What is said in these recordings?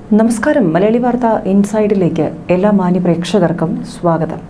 നമസ്കാരം മലയാളി വാർത്ത ഇൻസൈഡിലേക്ക് എല്ലാ മാന്യ പ്രേക്ഷകർക്കും സ്വാഗതം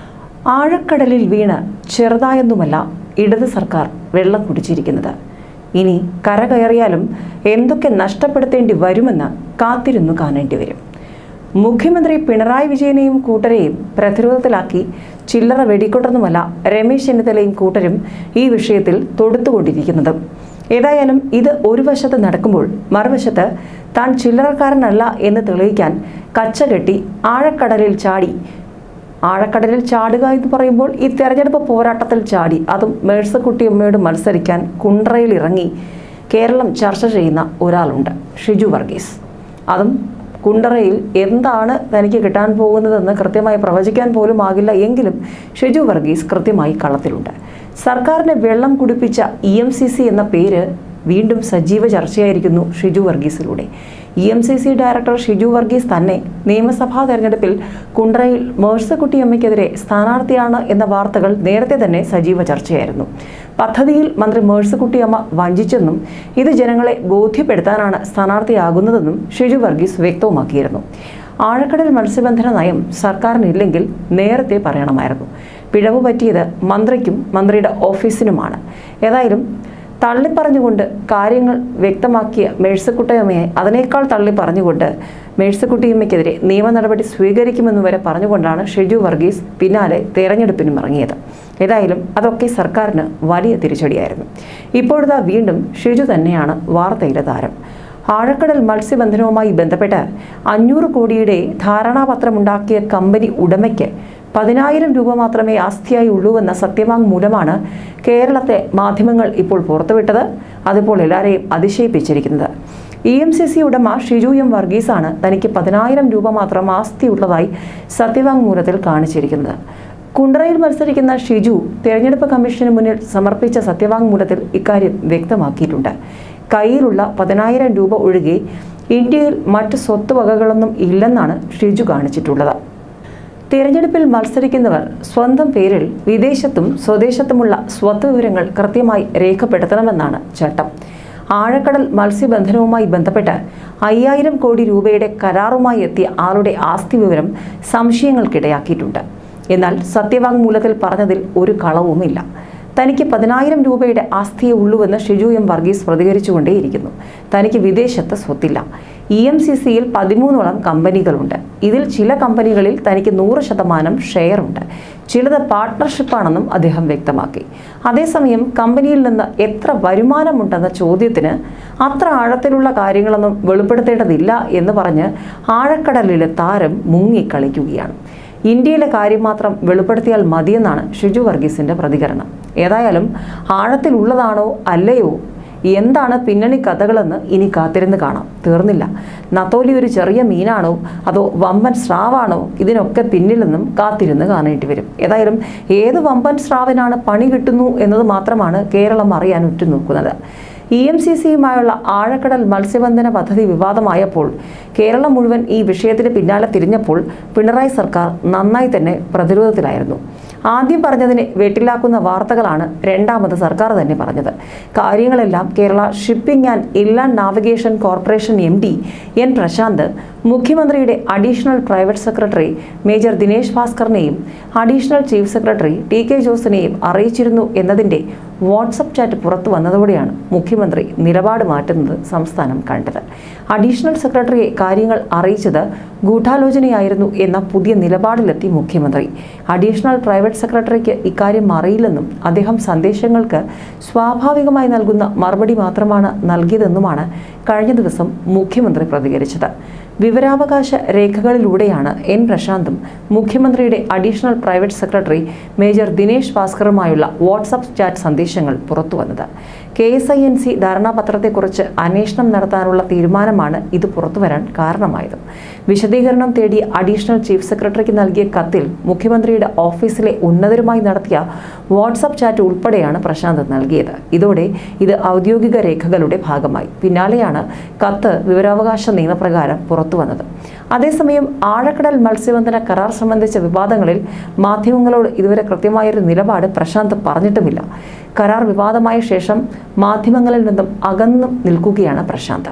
ആഴക്കടലിൽ വീണ് ചെറുതായൊന്നുമല്ല ഇടത് സർക്കാർ വെള്ളം കുടിച്ചിരിക്കുന്നത് ഇനി കര കയറിയാലും എന്തൊക്കെ നഷ്ടപ്പെടുത്തേണ്ടി വരുമെന്ന് കാത്തിരുന്നു കാണേണ്ടി വരും മുഖ്യമന്ത്രി പിണറായി വിജയനെയും കൂട്ടരെയും പ്രതിരോധത്തിലാക്കി ചില്ലറ വെടിക്കൊണ്ടൊന്നുമല്ല രമേശ് ചെന്നിത്തലയും കൂട്ടരും ഈ വിഷയത്തിൽ തൊടുത്തുകൊണ്ടിരിക്കുന്നതും ഏതായാലും ഇത് ഒരു വശത്ത് നടക്കുമ്പോൾ മറുവശത്ത് താൻ ചില്ലറക്കാരനല്ല എന്ന് തെളിയിക്കാൻ കച്ചകെട്ടി ആഴക്കടലിൽ ചാടി ആഴക്കടലിൽ ചാടുക എന്ന് പറയുമ്പോൾ ഈ തെരഞ്ഞെടുപ്പ് പോരാട്ടത്തിൽ ചാടി അതും മേഴ്സക്കുട്ടിയമ്മയോട് മത്സരിക്കാൻ കുണ്ട്രയിൽ ഇറങ്ങി കേരളം ചർച്ച ചെയ്യുന്ന ഒരാളുണ്ട് ഷിജു വർഗീസ് അതും കുണ്ടറയിൽ എന്താണ് തനിക്ക് കിട്ടാൻ പോകുന്നതെന്ന് കൃത്യമായി പ്രവചിക്കാൻ പോലും ആകില്ല എങ്കിലും ഷിജു വർഗീസ് കൃത്യമായി കളത്തിലുണ്ട് സർക്കാരിനെ വെള്ളം കുടിപ്പിച്ച ഇ എം സി സി എന്ന പേര് വീണ്ടും സജീവ ചർച്ചയായിരിക്കുന്നു ഷിജു വർഗീസിലൂടെ E M C C director Shiju Varghese തന്നെ നിയമസഭാ തെരഞ്ഞെടുപ്പിൽ കുണ്ട്രയിൽ മേഴ്സക്കുട്ടിയമ്മയ്ക്കെതിരെ സ്ഥാനാർത്ഥിയാണ് എന്ന വാർത്തകൾ നേരത്തെ തന്നെ സജീവ ചർച്ചയായിരുന്നു പദ്ധതിയിൽ മന്ത്രി മേഴ്സക്കുട്ടിയമ്മ വഞ്ചിച്ചെന്നും ഇത് ജനങ്ങളെ ബോധ്യപ്പെടുത്താനാണ് സ്ഥാനാർത്ഥിയാകുന്നതെന്നും ഷിജു വർഗീസ് വ്യക്തവുമാക്കിയിരുന്നു ആഴക്കടൽ മത്സ്യബന്ധന നയം സർക്കാരിനില്ലെങ്കിൽ നേരത്തെ പറയണമായിരുന്നു പിഴവ് പറ്റിയത് മന്ത്രിക്കും മന്ത്രിയുടെ ഓഫീസിനുമാണ് ഏതായാലും തള്ളിപ്പറഞ്ഞുകൊണ്ട് കാര്യങ്ങൾ വ്യക്തമാക്കിയ മേഴ്സക്കുട്ടിയമ്മയെ അതിനേക്കാൾ തള്ളി പറഞ്ഞുകൊണ്ട് മേഴ്സക്കുട്ടിയമ്മയ്ക്കെതിരെ നിയമ നടപടി സ്വീകരിക്കുമെന്ന് വരെ പറഞ്ഞുകൊണ്ടാണ് ഷിജു വർഗീസ് പിന്നാലെ തെരഞ്ഞെടുപ്പിനും ഇറങ്ങിയത് ഏതായാലും അതൊക്കെ സർക്കാരിന് വലിയ തിരിച്ചടിയായിരുന്നു ഇപ്പോഴതാ വീണ്ടും ഷിജു തന്നെയാണ് വാർത്തയിലെ താരം ആഴക്കടൽ മത്സ്യബന്ധനവുമായി ബന്ധപ്പെട്ട് അഞ്ഞൂറ് കോടിയുടെ ധാരണാപത്രമുണ്ടാക്കിയ കമ്പനി ഉടമയ്ക്ക് പതിനായിരം രൂപ മാത്രമേ ആസ്തിയായി ഉള്ളൂവെന്ന സത്യവാങ്മൂലമാണ് കേരളത്തെ മാധ്യമങ്ങൾ ഇപ്പോൾ പുറത്തുവിട്ടത് അതിപ്പോൾ എല്ലാവരെയും അതിശയിപ്പിച്ചിരിക്കുന്നത് ഇ എം സി സി ഉടമ ഷിജു എം വർഗീസാണ് തനിക്ക് പതിനായിരം രൂപ മാത്രം ആസ്തിയുള്ളതായി സത്യവാങ്മൂലത്തിൽ കാണിച്ചിരിക്കുന്നത് കുണ്ടറയിൽ മത്സരിക്കുന്ന ഷിജു തെരഞ്ഞെടുപ്പ് കമ്മീഷന് മുന്നിൽ സമർപ്പിച്ച സത്യവാങ്മൂലത്തിൽ ഇക്കാര്യം വ്യക്തമാക്കിയിട്ടുണ്ട് കയ്യിലുള്ള പതിനായിരം രൂപ ഒഴികെ ഇന്ത്യയിൽ മറ്റ് സ്വത്തുവകകളൊന്നും ഇല്ലെന്നാണ് ഷിജു കാണിച്ചിട്ടുള്ളത് തിരഞ്ഞെടുപ്പിൽ മത്സരിക്കുന്നവർ സ്വന്തം പേരിൽ വിദേശത്തും സ്വദേശത്തുമുള്ള സ്വത്ത് വിവരങ്ങൾ കൃത്യമായി രേഖപ്പെടുത്തണമെന്നാണ് ചട്ടം ആഴക്കടൽ മത്സ്യബന്ധനവുമായി ബന്ധപ്പെട്ട് അയ്യായിരം കോടി രൂപയുടെ കരാറുമായി എത്തിയ ആളുടെ ആസ്തി വിവരം സംശയങ്ങൾക്കിടയാക്കിയിട്ടുണ്ട് എന്നാൽ സത്യവാങ്മൂലത്തിൽ പറഞ്ഞതിൽ ഒരു കളവുമില്ല തനിക്ക് പതിനായിരം രൂപയുടെ ആസ്തിയെ ഉള്ളൂവെന്ന് ഷിജു എം വർഗീസ് പ്രതികരിച്ചുകൊണ്ടേയിരിക്കുന്നു തനിക്ക് വിദേശത്ത് സ്വത്തില്ല ഇ എം സി സിയിൽ പതിമൂന്നോളം കമ്പനികളുണ്ട് ഇതിൽ ചില കമ്പനികളിൽ തനിക്ക് നൂറ് ശതമാനം ഷെയറുണ്ട് ചിലത് പാർട്ട്ണർഷിപ്പാണെന്നും അദ്ദേഹം വ്യക്തമാക്കി അതേസമയം കമ്പനിയിൽ നിന്ന് എത്ര വരുമാനമുണ്ടെന്ന ചോദ്യത്തിന് അത്ര ആഴത്തിലുള്ള കാര്യങ്ങളൊന്നും വെളിപ്പെടുത്തേണ്ടതില്ല എന്ന് പറഞ്ഞ് ആഴക്കടലിലെ താരം മുങ്ങിക്കളിക്കുകയാണ് ഇന്ത്യയിലെ കാര്യം മാത്രം വെളിപ്പെടുത്തിയാൽ മതിയെന്നാണ് ഷിജു വർഗീസിന്റെ പ്രതികരണം ഏതായാലും ആഴത്തിലുള്ളതാണോ അല്ലയോ എന്താണ് പിന്നണി കഥകളെന്ന് ഇനി കാത്തിരുന്ന് കാണാം തീർന്നില്ല നത്തോലി ഒരു ചെറിയ മീനാണോ അതോ വമ്പൻ സ്രാവാണോ ഇതിനൊക്കെ പിന്നിലെന്നും കാത്തിരുന്ന് കാണേണ്ടി വരും ഏതായാലും ഏത് വമ്പൻ സ്രാവിനാണ് പണി കിട്ടുന്നു എന്നത് മാത്രമാണ് കേരളം അറിയാൻ ഉറ്റുനോക്കുന്നത് ഇ എം സി സിയുമായുള്ള ആഴക്കടൽ മത്സ്യബന്ധന പദ്ധതി വിവാദമായപ്പോൾ കേരളം മുഴുവൻ ഈ വിഷയത്തിന് പിന്നാലെ തിരിഞ്ഞപ്പോൾ പിണറായി സർക്കാർ നന്നായി തന്നെ പ്രതിരോധത്തിലായിരുന്നു ആദ്യം പറഞ്ഞതിനെ വെട്ടിലാക്കുന്ന വാർത്തകളാണ് രണ്ടാമത് സർക്കാർ തന്നെ പറഞ്ഞത് കാര്യങ്ങളെല്ലാം Kerala shipping and inland navigation corporation M D N Prashanth മുഖ്യമന്ത്രിയുടെ additional private secretary major Dinesh ഭാസ്കറിനെയും additional chief secretary T K ജോസിനെയും അറിയിച്ചിരുന്നു എന്നതിൻ്റെ വാട്സപ്പ് ചാറ്റ് പുറത്തു വന്നതോടെയാണ് മുഖ്യമന്ത്രി നിലപാട് മാറ്റുന്നത് സംസ്ഥാനം കണ്ടത് അഡീഷണൽ സെക്രട്ടറിയെ കാര്യങ്ങൾ അറിയിച്ചത് ഗൂഢാലോചനയായിരുന്നു എന്ന പുതിയ നിലപാടിലെത്തി മുഖ്യമന്ത്രി അഡീഷണൽ പ്രൈവറ്റ് സെക്രട്ടറിക്ക് ഇക്കാര്യം അറിയില്ലെന്നും അദ്ദേഹം സന്ദേശങ്ങൾക്ക് സ്വാഭാവികമായി നൽകുന്ന മറുപടി മാത്രമാണ് നൽകിയതെന്നുമാണ് കഴിഞ്ഞ ദിവസം മുഖ്യമന്ത്രി പ്രതികരിച്ചത് വിവരാവകാശ രേഖകളിലൂടെയാണ് എൻ പ്രശാന്തും മുഖ്യമന്ത്രിയുടെ additional private secretary major Dinesh ഭാസ്കറുമായുള്ള വാട്സപ്പ് ചാറ്റ് സന്ദേശങ്ങൾ പുറത്തുവന്നത് K S I N C ധാരണാപത്രത്തെക്കുറിച്ച് അന്വേഷണം നടത്താനുള്ള തീരുമാനമാണ് ഇത് പുറത്തുവരാൻ കാരണമായത് വിശദീകരണം തേടി അഡീഷണൽ ചീഫ് സെക്രട്ടറിക്ക് നൽകിയ കത്തിൽ മുഖ്യമന്ത്രിയുടെ ഓഫീസിലെ ഉന്നതരുമായി നടത്തിയ വാട്സപ്പ് ചാറ്റ് ഉൾപ്പെടെയാണ് പ്രശാന്ത് നൽകിയത് ഇതോടെ ഇത് ഔദ്യോഗിക രേഖകളുടെ ഭാഗമായി പിന്നാലെയാണ് കത്ത് വിവരാവകാശ നിയമപ്രകാരം പുറത്തുവന്നത് അതേസമയം ആഴക്കടൽ മത്സ്യബന്ധന കരാർ സംബന്ധിച്ച വിവാദങ്ങളിൽ മാധ്യമങ്ങളോട് ഇതുവരെ കൃത്യമായൊരു നിലപാട് പ്രശാന്ത് പറഞ്ഞിട്ടുമില്ല കരാർ വിവാദമായ ശേഷം മാധ്യമങ്ങളിൽ നിന്നും അകന്നു നിൽക്കുകയാണ് പ്രശാന്ത്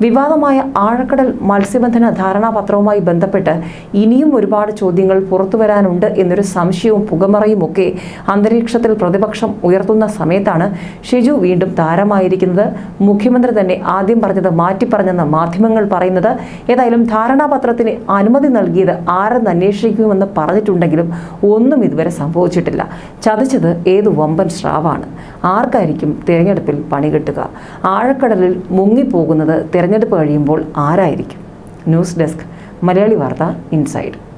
വിവാദമായ ആഴക്കടൽ മത്സ്യബന്ധന ധാരണാപത്രവുമായി ബന്ധപ്പെട്ട് ഇനിയും ഒരുപാട് ചോദ്യങ്ങൾ പുറത്തു വരാനുണ്ട് എന്നൊരു സംശയവും പുകമറയും ഒക്കെ അന്തരീക്ഷത്തിൽ പ്രതിപക്ഷം ഉയർത്തുന്ന സമയത്താണ് ഷിജു വീണ്ടും താരമായിരിക്കുന്നത് മുഖ്യമന്ത്രി തന്നെ ആദ്യം പറഞ്ഞത് മാറ്റിപ്പറഞ്ഞെന്ന് മാധ്യമങ്ങൾ പറയുന്നത് ഏതായാലും ധാരണാപത്രത്തിന് അനുമതി നൽകിയത് ആരെന്ന് അന്വേഷിക്കുമെന്ന് പറഞ്ഞിട്ടുണ്ടെങ്കിലും ഒന്നും ഇതുവരെ സംഭവിച്ചിട്ടില്ല ചതിച്ചത് ഏത് വമ്പൻ സ്രാവാണ് ആർക്കായിരിക്കും തിരഞ്ഞെടുപ്പിൽ പണികിട്ടുക ആഴക്കടലിൽ മുങ്ങിപ്പോകുന്നത് തിരഞ്ഞെടുപ്പ് കഴിയുമ്പോൾ ആരായിരിക്കും ന്യൂസ് ഡെസ്ക് മലയാളി വാർത്ത ഇൻസൈഡ്